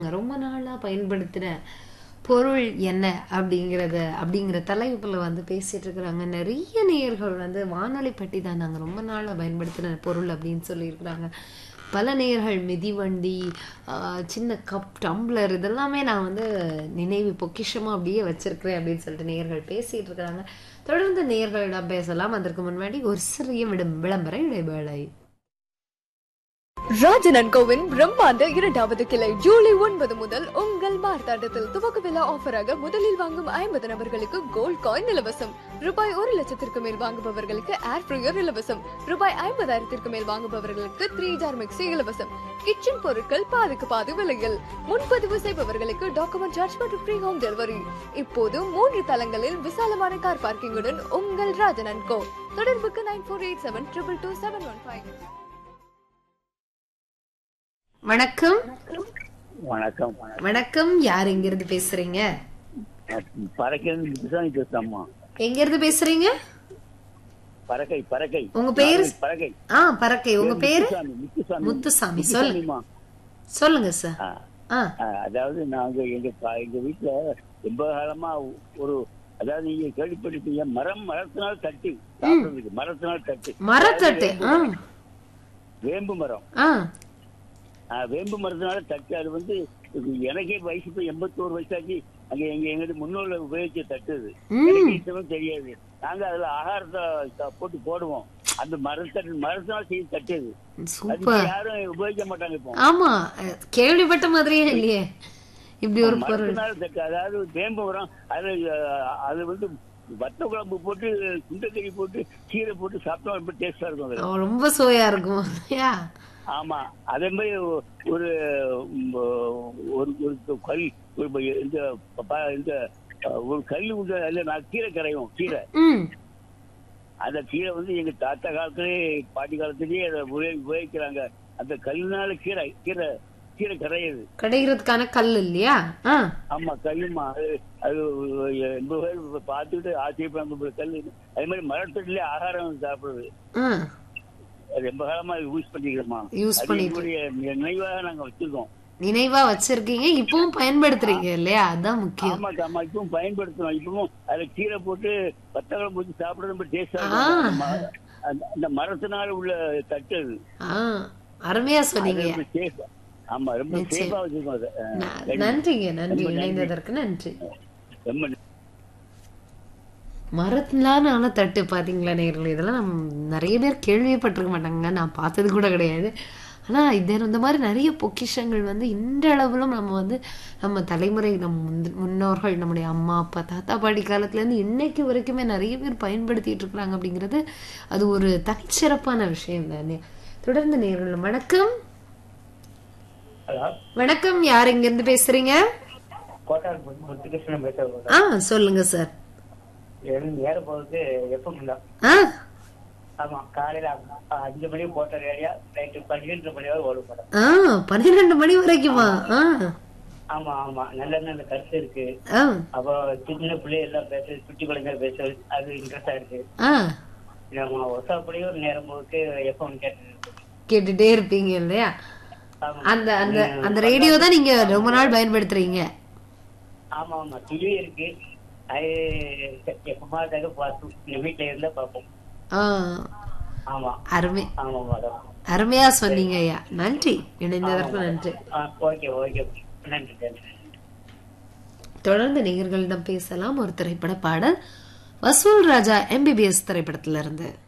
ரொம்ப நாளா பயன்படுத்தின பொருள் என்ன அப்படிங்கிறத அப்படிங்கிற தலைப்புல வந்து பேசிட்டு இருக்கிறாங்க நிறைய நேயர்கள் வந்து வானொலி பற்றி தான் நாங்க ரொம்ப நாளா பயன்படுத்தின பொருள் அப்படின்னு சொல்லியிருக்கிறாங்க பல நேயர்கள் மிதிவண்டி ஆஹ், சின்ன கப் டம்ளர் இதெல்லாமே நான் வந்து நினைவு பொக்கிஷமா அப்படியே வச்சிருக்கிறேன் அப்படின்னு சொல்லிட்டு நேயர்கள் பேசிட்டு இருக்கிறாங்க தொடர்ந்து நேயர்களிடம் பேசலாம் அதற்கு முன்னாடி ஒரு சிறிய விடம் விளம்பர இடைவேளை ராஜன் அண்ட் கோவின் பிரம்மாண்ட இரண்டாவது கிளை ஜூலை ஒன்பது முதல் உங்கள் மார்த்தாண்டத்தில் துவக்க விழா ஆஃபராக முதலில் வாங்கும் ஐம்பது நபர்களுக்கு கோல்ட் காயின் இலவசம் ரூபாய் ஒரு லட்சத்திற்கு மேல் வாங்குபவர்களுக்கு ஏர் ஃப்ரையர் இலவசம் ரூபாய் ஐம்பதாயிரத்திற்கு மேல் வாங்குபவர்களுக்கு த்ரீ ஜார் மிக்சி இலவசம் கிச்சன் பொருட்கள் பாதிக்கு பாதி விலையில் முன்பதிவு செய்பவர்களுக்கு டாக்குமெண்ட் சார்ஜ் மற்றும் ஃப்ரீ ஹோம் டெலிவரி இப்போது மூன்று தளங்களில் விசாலமான கார் பார்க்கிங்குடன் உங்கள் ராஜன் அண்ட் கோ தொடர்புக்கு nine four eight seven triple two seven one five வணக்கம் வணக்கம் வணக்கம் யார் எங்க இருந்து பேசுறீங்க பறக்கை விசாரணை பேசுறம்மா எங்க இருந்து பேசுறீங்க பறக்கை பறக்கை உங்க பேரு? பறக்கை ஆ பறக்கை உங்க பேரு முத்துசாமி முத்துசாமி முத்துசாமி சொல்லு முத்துசாமிம்மா. சொல்லுங்க சார் ஆ, ஆ ஆ, அதாவது நாங்க எங்க பா- எங்க வீட்டுல ரொம்ப காலமா ஒரு அதாவது நீங்க கேள்விப்பட்டிருப்பீங்க மரம் மரத்தினால் தட்டு சாப்பிடுறதுக்கு மரத்தினால் தட்டு மரத்தட்டு ஆ வேம்பு மரம் ஆ ஆ, வேம்பு மரத்தினால தட்டு அது வந்து இது எனக்கே வயசு இப்போ எண்பத்தோரு வயசாச்சு அங்க எங்க எங்கிட்ட முன்னோர்ல உபயோகிச்ச தட்டு அது ம். எனக்கு இதுவும் தெரியாது நாங்க அதுல ஆகாரத்தை த- போட்டு போடுவோம் அந்த மரத்தட்டு மரத்தினால செய்து தட்டு அது அது இப்ப சூப்பர் யாரும் உபயோகிக்க மாட்டாங்க இப்போ ஆமா அஹ், கேள்விப்பட்ட மாதிரியே இல்லையே இப்படி ஒரு பொருள் மரத்தினால தட்டு அதாவது வேம்பு மரம் அது அஹ், அது வந்து வத்த குழம்பு போட்டு சுண்டக்கறி போட்டு கீரை போட்டு சாப்பிட்டா ரொம்ப டேஸ்டா இருக்கும் அதுல ஓ, ரொம்ப சுவையா இருக்கும் இல்லையா ஆமா அதே மாதிரி ஒ- ஒரு ம், ஒரு ஒரு கல் ஒரு ப- இந்த ப- இந்த அஹ், ஒரு கல் உண்டு அதுல நான் கீரை கரையும் கீரை ம் அந்த கீரை வந்து எங்க தாத்தா காலத்திலே பாட்டி காலத்திலேயே அதை உபயோகி- உபயோகிக்கிறாங்க அந்த கல்லுனால கீரை கீரை கீரை கரையுது கிடைக்கிறதுக்கான கல் இல்லையா ஆ ஆமா கல்லுமா அது அது எண்பது பேர் பார்த்துட்டு ஆச்சரியப்படுறாங்க கல் அதே மாதிரி மரத்தடியிலே ஆகாரம் சாப்பிடுறது ஆ அது ரொம்ப காலமா யூஸ் பண்ணிக்கிறோமா யூஸ் அது பண்ணிட்டு எங்களுடைய நினைவாக நாங்க வச்சிருக்கோம் நினைவா வச்சிருக்கீங்க இப்பவும் பயன்படுத்துறீங்க இல்லையா அதான் முக்கியம் ஆமா ஆமா இப்பவும் பயன்படுத்துறோம் இப்பவும் அதுல கீரை போட்டு பத்தகம் போட்டு சாப்பிட ரொம்ப டேஸ்டா ஆ. அந்த மரத்தினால உள்ள தட்டு அது ஆ அருமையா அது சொன்னீங்க ரொம்ப safe. ஆமா ரொம்ப நிச்சயம். சேஃபா வச்சிருக்கோம் அதை அஹ், ந- நன்றிங்க நன்றி இணைந்ததற்கு நன்றி ரொம்ப மரத்திலான ஆன தட்டு பாத்தீங்களா நேரில் இதெல்லாம் நம்ம நிறைய பேர் கேள்விப்பட்டிருக்க மாட்டாங்க நான் பார்த்தது கூட கிடையாது ஆனா இது இந்த மாதிரி நிறைய பொக்கிஷங்கள் வந்து இன்றளவிலும் நம்ம வந்து நம்ம தலைமுறை நம்ம முந்த- முன்னோர்கள் நம்முடைய அம்மா அப்பா தாத்தா பாட்டி காலத்துல இருந்து இன்னைக்கு வரைக்குமே நிறைய பேர் பயன்படுத்திட்டு இருக்கிறாங்க அப்படிங்கிறது அது ஒரு தனிச்சிறப்பான விஷயம் தானே தொடர்ந்து நேர்கள் வணக்கம் வணக்கம் யார் இங்க இருந்து பேசுறீங்க கோட்டார் முத்துகிருஷ்ணன் பேசுறேன் ஆ சொல்லுங்க சார் நேர போகுது எப்பவும் தான் ஆ ஆமா காலையில அ- அஞ்சு மணி போட்ட ரேடியா நைட்டு பன்னிரெண்டு மணி வரை ஓடும் படம் ஆ பன்னிரெண்டு மணி வரைக்குமா ஆ ஆமா ஆமா நல்ல நல்ல கருத்து இருக்கு ஆ அப்போ சின்ன பிள்ளை எல்லாம் பேச சுட்டி குழந்தை பேச அது இன்ட்ரெஸ்டா இருக்கு ஆ நம்ம ஒசாப்படியும் ஒரு நேரம் போக்கு எப்பவும் கேட்டு இருக்கு கேட்டுட்டே இருப்பீங்க இல்லையா ஆமா அந்த அந்த அந்த ரேடியோ தான் நீங்க ரொம்ப நாள் பயன்படுத்துறீங்க ஆமா ஆமா டிவி இருக்கு அது எப்பமா பார்த்து வீட்டுல இருந்தா பார்ப்போம் ஆ ஆமா அருமை ஆமா மேடம் அருமையா சொன்னீங்க ஐயா நன்றி இணைந்ததற்கு நன்றி ஓகே ஓகே நன்றி நன்றி தொடர்ந்து நேயர்களிடம் பேசலாம் ஒரு திரைப்பட பாடல் வசூல் ராஜா எம்பிபிஎஸ் திரைப்படத்திலிருந்து